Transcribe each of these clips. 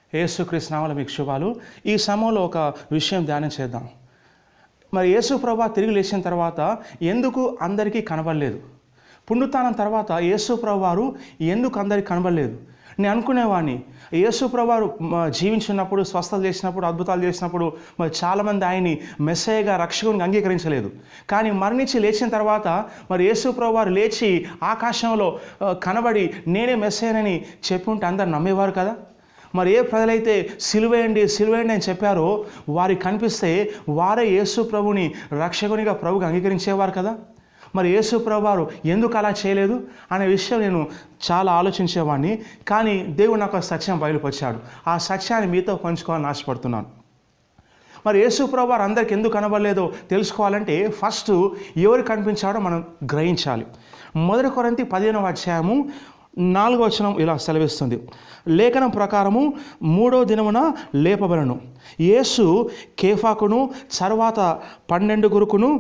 యేసుకృష్ణామల మీకు శుభాలు ఈ సమయంలో ఒక విషయం ధ్యానం చేద్దాం మరి యేసు ప్రభా తిరిగి లేచిన తర్వాత ఎందుకు అందరికీ కనబడలేదు పునరుత్థానం తర్వాత యేసు ప్రభు వారు ఎందుకు అందరికీ కనబడలేదు నేను అనుకునేవాడిని యేసు ప్రభు వారు మ, జీవించినప్పుడు స్వస్థత చేసినప్పుడు అద్భుతాలు చేసినప్పుడు మరి చాలామంది ఆయన్ని మెస్సయ్యగా రక్షకుని అంగీకరించలేదు కానీ మరణించి లేచిన తర్వాత మరి యేసు ప్రభు వారు లేచి ఆకాశంలో ఆ, కనబడి నేనే మెస్సయ్యనని చెప్పి ఉంటే అందరు నమ్మేవారు కదా మరి ఏ ప్రజలైతే సిలువేయండి సిలువేయండి అని చెప్పారో వారికి కనిపిస్తే వారే యేసు ప్రభుని రక్షకునిగా ప్రభుగా అంగీకరించేవారు కదా మరి యేసు ప్రభు వారు ఎందుకు అలా చేయలేదు అనే విషయం నేను చాలా ఆలోచించేవాడిని కానీ దేవుడు నాకు ఆ సత్యం బయలుపరిచాడు ఆ సత్యాన్ని మీతో పంచుకోవాలని ఆశపడుతున్నాను మరి యేసు ప్రభు వారు అందరికి ఎందుకు కనబడలేదో తెలుసుకోవాలంటే ఫస్ట్ ఎవరు కనిపించాడో మనం గ్రహించాలి మొదటి కొరంతి పదిహేనవ అధ్యాయము నాలుగో వచనం ఇలా సెలవిస్తుంది లేఖనం ప్రకారము మూడో దినమున లేపబడను యేసు కేఫాకును తర్వాత పన్నెండుగురుకును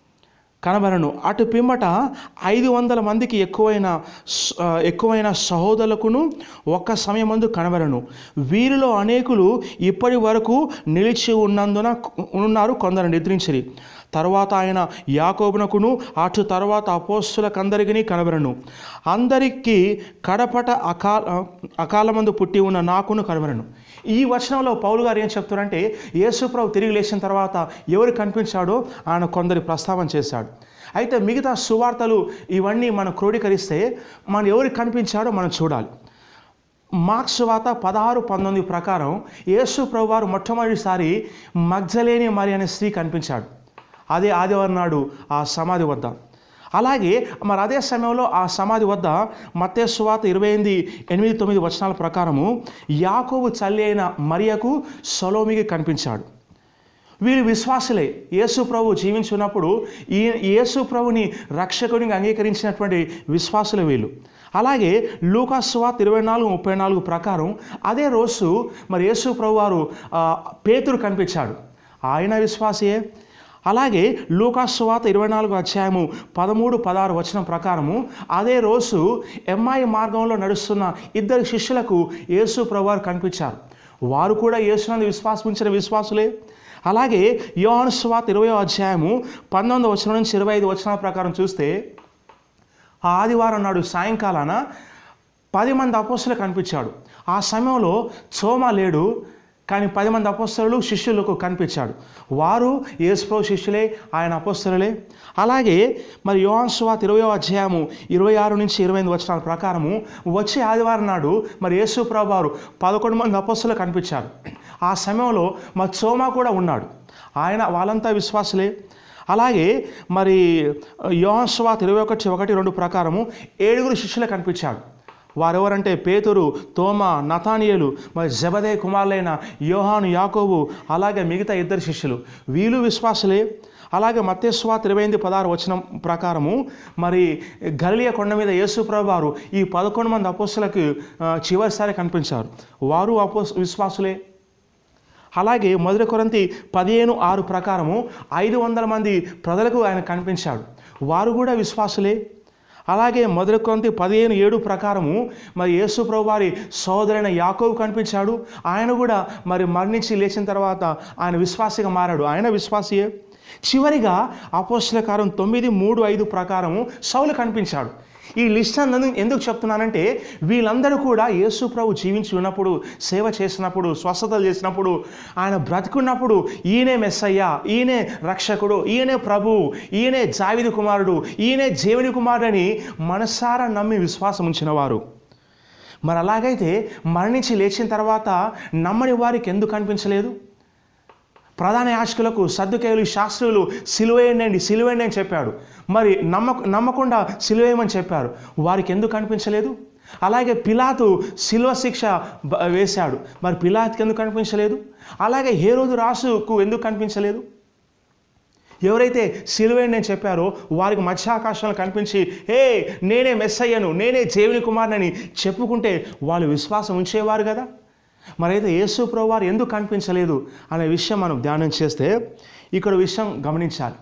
కనబడను అటు పిమ్మట ఐదు వందల మందికి ఎక్కువైన స- ఆ, ఎక్కువైన సహోదరులకును ఒక్క సమయమందు కనబడను వీరిలో అనేకులు ఇప్పటి వరకు నిలిచి ఉన్నందున ఉన్నారు కొందరు నిద్రించిరి తర్వాత ఆయన యాకోబునకును అటు తర్వాత అపోస్తులకందరికీ కనబడను అందరికీ కడపట అకాల అకాలమందు పుట్టి ఉన్న నాకును కనబడను ఈ వచనంలో పౌలు గారు ఏం చెప్తారంటే యేసుప్రభు తిరిగి లేచిన తర్వాత ఎవరు కనిపించాడో ఆయన కొందరి ప్రస్తావన చేశాడు అయితే మిగతా సువార్తలు ఇవన్నీ మనం క్రోడీకరిస్తే మనం ఎవరికి కనిపించాడో మనం చూడాలి మార్క్స్ వాత పదహారు పంతొమ్మిది ప్రకారం యేసు ప్రభు వారు మొట్టమొదటిసారి మగ్జలేని మరి అనే స్త్రీ కనిపించాడు అదే ఆదివారం నాడు ఆ సమాధి వద్ద అలాగే మరి అదే సమయంలో ఆ సమాధి వద్ద మత్తేశ్వాత ఇరవై ఎనిమిది ఎనిమిది తొమ్మిది వచనాల ప్రకారము యాకోబు చల్లి అయిన మరియకు సొలోమికి కనిపించాడు వీళ్ళు విశ్వాసులే యేసు ప్రభు జీవించున్నప్పుడు ఈ యేసు ప్రభుని రక్షకునిగా అంగీకరించినటువంటి విశ్వాసులు వీళ్ళు అలాగే లూకాస్వాత్ ఇరవై నాలుగు ముప్పై నాలుగు ప్రకారం అదే రోజు మరి యేసు ప్రభు వారు ఆ, పేతురు కనిపించాడు ఆయన విశ్వాసియే అలాగే లూకాస్వాత ఇరవై నాలుగు అధ్యాయము పదమూడు పదహారు వచనం ప్రకారము అదే రోజు ఎంఐ మార్గంలో నడుస్తున్న ఇద్దరు శిష్యులకు యేసు ప్రభువారు కనిపించారు వారు కూడా యేసునందు విశ్వాసం ఉంచిన విశ్వాసులే అలాగే యోహాను స్వాత్ ఇరవై అధ్యాయము పంతొమ్మిది వచనం నుంచి ఇరవై ఐదు వచనాల ప్రకారం చూస్తే ఆ ఆదివారం నాడు సాయంకాలాన పది మంది అపోస్తులు కనిపించాడు ఆ సమయంలో చోమ లేడు కానీ పది మంది అపోస్తలు శిష్యులకు కనిపించాడు వారు యేసుప్రభు శిష్యులే ఆయన అపోస్తలులే అలాగే మరి యోహాన్ స్వాత్ ఇరవై అధ్యాయము ఇరవై ఆరు నుంచి ఇరవై ఎనిమిది వచనాల ప్రకారము వచ్చే ఆదివారం నాడు మరి యేసు ప్రభు వారు పదకొండు మంది అపోస్తలు కనిపించారు ఆ సమయంలో మరి చోమా కూడా ఉన్నాడు ఆయన వాళ్ళంతా విశ్వాసులే అలాగే మరి యోహస్వాత్ ఇరవై ఒకటి ఒకటి రెండు ప్రకారము ఏడుగురు శిష్యులు కనిపించాడు వారెవరంటే పేతురు తోమ నతానియలు మరి జబదే కుమారులైన యోహాను యాకోబు అలాగే మిగతా ఇద్దరు శిష్యులు వీళ్ళు విశ్వాసులే అలాగే మత్స్వాత్ ఇరవై ఎనిమిది పదహారు వచనం ప్రకారము మరి గలియ కొండ మీద యేసుప్రభు వారు ఈ పదకొండు మంది అపోస్తులకు ఆ, చివరిసారి కనిపించారు వారు అపో విశ్వాసులే అలాగే మొదటి కొరంతి పదిహేను ఆరు ప్రకారము ఐదు వందల మంది ప్రజలకు ఆయన కనిపించాడు వారు కూడా విశ్వాసులే అలాగే మొదటి కొరంతి పదిహేను ఏడు ప్రకారము మరి యేసు ప్రభు వారి సోదరైన యాకోబు కనిపించాడు ఆయన కూడా మరి మరణించి లేచిన తర్వాత ఆయన విశ్వాసిగా మారాడు ఆయన విశ్వాసియే చివరిగా అపోస్తుల కారం తొమ్మిది మూడు ఐదు ప్రకారము సౌలు కనిపించాడు ఈ లిస్ట్ అన్నది ఎందుకు చెప్తున్నానంటే వీళ్ళందరూ కూడా యేసు ప్రభు జీవించి ఉన్నప్పుడు సేవ చేసినప్పుడు స్వస్థతలు చేసినప్పుడు ఆయన బ్రతుకున్నప్పుడు ఈయనే మెస్సయ్య ఈయనే రక్షకుడు ఈయనే ప్రభు ఈయనే జావిది కుమారుడు ఈయనే జీవుని కుమారుడు అని మనసారా నమ్మి విశ్వాసం ఉంచిన వారు మరి అలాగైతే మరణించి లేచిన తర్వాత నమ్మని వారికి ఎందుకు కనిపించలేదు ప్రధాన యాచకులకు సర్దుకేయులు శాస్త్రులు సిలువేయండి సిలువేయండి అని చెప్పాడు మరి నమ్మ నమ్మకుండా సిలువేయమని చెప్పారు వారికి ఎందుకు కనిపించలేదు అలాగే పిలాతు శిలువ శిక్ష బ- వేశాడు మరి పిలాత్కి ఎందుకు కనిపించలేదు అలాగే హేరోదు రాసుకు ఎందుకు కనిపించలేదు ఎవరైతే సిలువేండి అని చెప్పారో వారికి మధ్యాకాశంలో కనిపించి ఏ నేనే మెస్ అయ్యాను నేనే దేవుని కుమారునని చెప్పుకుంటే వాళ్ళు విశ్వాసం ఉంచేవారు కదా మరైతే యేసు ప్రభు వారు ఎందుకు కనిపించలేదు అనే విషయం మనం ధ్యానం చేస్తే ఇక్కడ విషయం గమనించాలి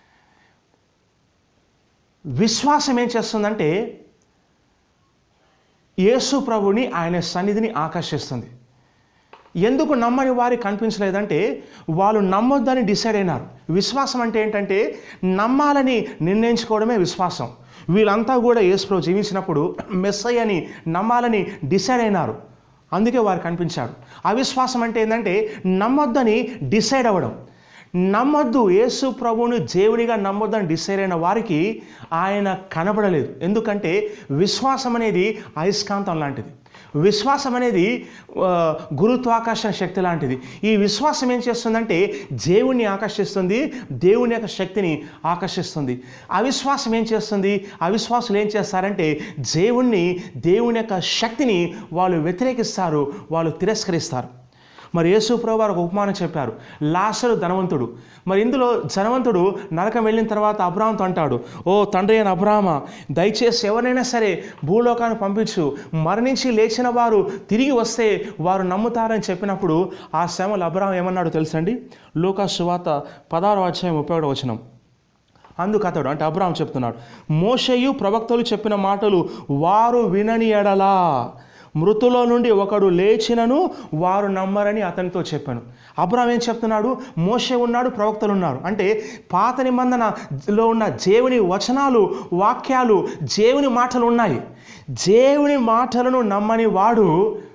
విశ్వాసం ఏం చేస్తుందంటే యేసు ప్రభుని ఆయన సన్నిధిని ఆకర్షిస్తుంది ఎందుకు నమ్మని వారికి కనిపించలేదంటే వాళ్ళు నమ్మొద్దని డిసైడ్ అయినారు విశ్వాసం అంటే ఏంటంటే నమ్మాలని నిర్ణయించుకోవడమే విశ్వాసం వీళ్ళంతా కూడా యేసుప్రభు జీవించినప్పుడు మెస్సై అని నమ్మాలని డిసైడ్ అయినారు అందుకే వారు కనిపించాడు అవిశ్వాసం అంటే ఏంటంటే నమ్మొద్దని డిసైడ్ అవ్వడం నమ్మొద్దు యేసు ప్రభువుని దేవునిగా నమ్మొద్దని డిసైడ్ అయిన వారికి ఆయన కనబడలేదు ఎందుకంటే విశ్వాసం అనేది అయస్కాంతం లాంటిది విశ్వాసం అనేది ఆ, గురుత్వాకర్షణ శక్తి లాంటిది ఈ విశ్వాసం ఏం చేస్తుందంటే దేవుణ్ణి ఆకర్షిస్తుంది దేవుని యొక్క శక్తిని ఆకర్షిస్తుంది అవిశ్వాసం ఏం చేస్తుంది అవిశ్వాసులు ఏం చేస్తారంటే దేవుణ్ణి దేవుని యొక్క శక్తిని వాళ్ళు వ్యతిరేకిస్తారు వాళ్ళు తిరస్కరిస్తారు మరి యేసు ప్రభు వారు ఒక ఉపమానం చెప్పారు లాసరు ధనవంతుడు మరి ఇందులో ధనవంతుడు నరకం వెళ్ళిన తర్వాత అబ్రాహంతో అంటాడు ఓ తండ్రి అయిన అబ్రాహ్మ దయచేసి ఎవరైనా సరే భూలోకాన్ని పంపించు మరణించి లేచిన వారు తిరిగి వస్తే వారు నమ్ముతారని చెప్పినప్పుడు ఆ శ్రమలు అబ్రాహం ఏమన్నాడు తెలుసండి లోకా సువాత పదహారు అధ్యాయం ముప్పై ఒకటి వచనం అందుకు అతడు అంటే అబ్రాహం చెప్తున్నాడు మోషయు ప్రవక్తలు చెప్పిన మాటలు వారు వినని ఎడలా మృతులో నుండి ఒకడు లేచినను వారు నమ్మరని అతనితో చెప్పాను అబ్రాహం ఏం చెప్తున్నాడు మోషే ఉన్నాడు ప్రవక్తలు ఉన్నారు అంటే పాత నిబంధనలో ఉన్న దేవుని వచనాలు వాక్యాలు దేవుని మాటలు ఉన్నాయి దేవుని మాటలను నమ్మని వాడు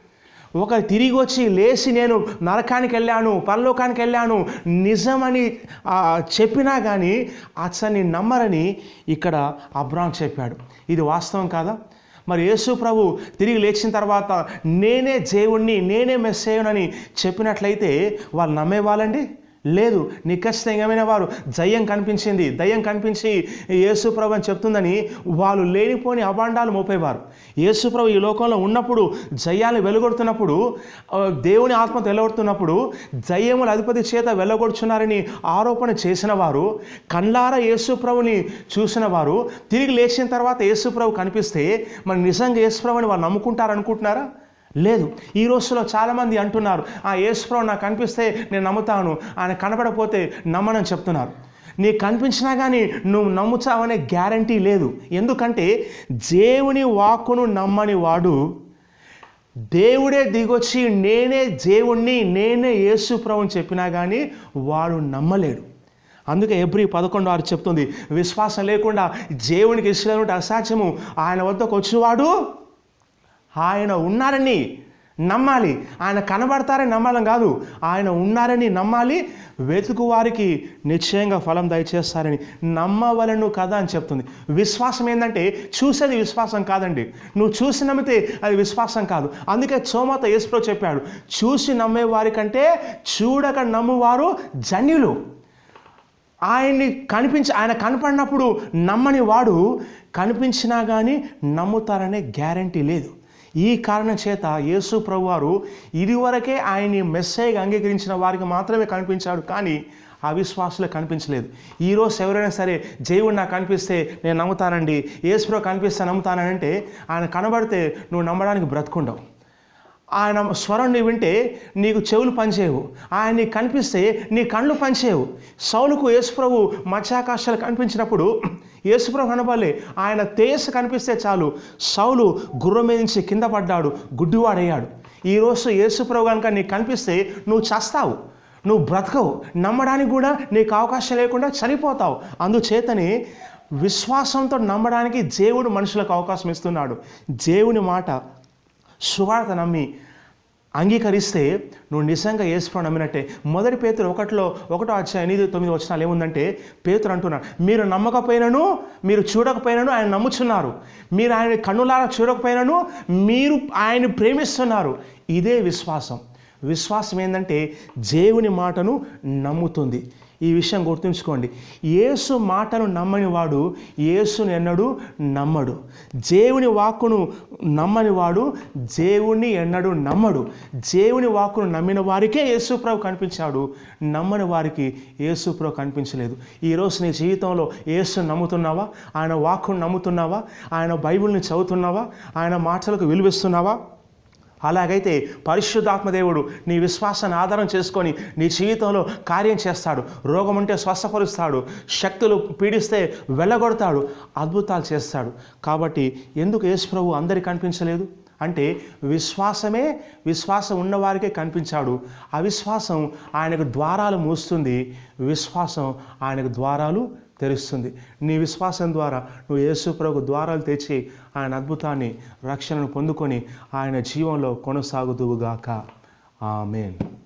ఒక తిరిగి వచ్చి లేచి నేను నరకానికి వెళ్ళాను పరలోకానికి వెళ్ళాను నిజమని ఆ, చెప్పినా కానీ అతన్ని నమ్మరని ఇక్కడ అబ్రాహం చెప్పాడు ఇది వాస్తవం కాదా మరి యేసు ప్రభు తిరిగి లేచిన తర్వాత నేనే దేవుణ్ణి నేనే మెస్సేయునని చెప్పినట్లయితే వాళ్ళు నమ్మేవాళ్ళండి లేదు నిఖచ్చితంగా వారు దయ్యం కనిపించింది దయ్యం కనిపించి యేసుప్రభు అని చెప్తుందని వాళ్ళు లేనిపోని అభాండాలు మోపేవారు యేసుప్రభు ఈ లోకంలో ఉన్నప్పుడు జయ్యాన్ని వెలుగొడుతున్నప్పుడు ఆ, దేవుని ఆత్మతో వెలుగొడుతున్నప్పుడు దయ్యముల అధిపతి చేత వెళ్ళగొడుచున్నారని ఆరోపణ చేసిన వారు కళ్ళారా యేసుప్రభుని చూసిన వారు తిరిగి లేచిన తర్వాత యేసుప్రభు కనిపిస్తే మరి నిజంగా యేసుప్రభుని వాళ్ళు నమ్ముకుంటారనుకుంటున్నారా లేదు ఈ రోజులో చాలామంది అంటున్నారు ఆ యేసుప్రభు నాకు కనిపిస్తే నేను నమ్ముతాను ఆయన కనపడకపోతే నమ్మనని చెప్తున్నారు నీకు కనిపించినా కానీ నువ్వు నమ్ముతావనే గ్యారంటీ లేదు ఎందుకంటే దేవుని వాక్కును నమ్మని వాడు దేవుడే దిగొచ్చి నేనే దేవుణ్ణి నేనే యేసు ప్రభుని చెప్పినా కానీ వాడు నమ్మలేడు అందుకే ఎబ్రి పదకొండు ఆరు చెప్తుంది విశ్వాసం లేకుండా దేవునికి ఇష్టం అసాధ్యము ఆయన వద్దకు వచ్చేవాడు ఆయన ఉన్నారని నమ్మాలి ఆయన కనబడతారని నమ్మాలని కాదు ఆయన ఉన్నారని నమ్మాలి వెతుకు వారికి నిశ్చయంగా ఫలం దయచేస్తారని నమ్మవలను కదా అని చెప్తుంది విశ్వాసం ఏంటంటే చూసేది విశ్వాసం కాదండి నువ్వు చూసి నమ్మితే అది విశ్వాసం కాదు అందుకే చోమత యేసుప్రో చెప్పాడు చూసి నమ్మే వారికంటే చూడక నమ్మువారు జన్యులు ఆయన్ని కనిపించి ఆయన కనపడినప్పుడు నమ్మని వాడు కనిపించినా కానీ నమ్ముతారనే గ్యారంటీ లేదు ఈ కారణం చేత యేసు ప్రభువారు ఇదివరకే ఆయన్ని మెస్సేగా అంగీకరించిన వారికి మాత్రమే కనిపించాడు కానీ అవిశ్వాసులకు కనిపించలేదు ఈరోజు ఎవరైనా సరే దేవుడు నాకు కనిపిస్తే నేను నమ్ముతానండి యేసుప్రభు కనిపిస్తే నమ్ముతానంటే ఆయన కనబడితే నువ్వు నమ్మడానికి బ్రతుకుండవు ఆయన స్వరం నీ వింటే నీకు చెవులు పనిచేయవు ఆయన నీకు కనిపిస్తే నీ కళ్ళు పనిచేయవు సౌలుకు యేసుప్రభు మత్స్యాకాశాలు కనిపించినప్పుడు యేసుప్రభు కనపడలే ఆయన తేజస్సు కనిపిస్తే చాలు సౌలు గుర్రం మీద నుంచి కింద పడ్డాడు గుడ్డివాడయ్యాడు ఈరోజు యేసుప్రభు కనుక నీకు కనిపిస్తే నువ్వు చస్తావు నువ్వు బ్రతకవు నమ్మడానికి కూడా నీకు అవకాశం లేకుండా చనిపోతావు అందుచేతనే విశ్వాసంతో నమ్మడానికి దేవుడు మనుషులకు అవకాశం ఇస్తున్నాడు దేవుని మాట సువార్త నమ్మి అంగీకరిస్తే నువ్వు నిజంగా యేసుప్రభు నమ్మినట్టే మొదటి పేతురు ఒకటిలో ఒకటో అధ్యాయం ఎనిమిది తొమ్మిది వచ్చినాలు ఏముందంటే పేతురు అంటున్నాడు మీరు నమ్మకపోయినను మీరు చూడకపోయినను ఆయన నమ్ముచున్నారు మీరు ఆయన కన్నులారా చూడకపోయినను మీరు ఆయన్ని ప్రేమిస్తున్నారు ఇదే విశ్వాసం విశ్వాసం ఏంటంటే దేవుని మాటను నమ్ముతుంది ఈ విషయం గుర్తుంచుకోండి యేసు మాటను నమ్మని వాడు యేసుని ఎన్నడూ నమ్మడు దేవుని వాక్కును నమ్మని వాడు దేవుణ్ణి ఎన్నడూ నమ్మడు దేవుని వాక్కును నమ్మిన వారికే యేసుప్రభు కనిపించాడు నమ్మని వారికి యేసుప్రభు కనిపించలేదు ఈరోజు నీ జీవితంలో యేసు నమ్ముతున్నావా ఆయన వాక్కును నమ్ముతున్నావా ఆయన బైబిల్ని చదువుతున్నావా ఆయన మాటలకు విలువిస్తున్నావా అలాగైతే పరిశుద్ధాత్మదేవుడు నీ విశ్వాసాన్ని ఆధారం చేసుకొని నీ జీవితంలో కార్యం చేస్తాడు రోగం ఉంటే స్వస్థపరుస్తాడు శక్తులు పీడిస్తే వెళ్ళగొడతాడు అద్భుతాలు చేస్తాడు కాబట్టి ఎందుకు యేసు ప్రభు అందరికి కనిపించలేదు అంటే విశ్వాసమే విశ్వాసం ఉన్నవారికే కనిపించాడు అవిశ్వాసం ఆయనకు ద్వారాలు మూస్తుంది విశ్వాసం ఆయనకు ద్వారాలు తెరుస్తుంది నీ విశ్వాసం ద్వారా నువ్వు యేసు ప్రభు ద్వారాలు తెచ్చి ఆయన అద్భుతాన్ని రక్షణను పొందుకొని ఆయన జీవంలో కొనసాగుదువుగాక ఆమెన్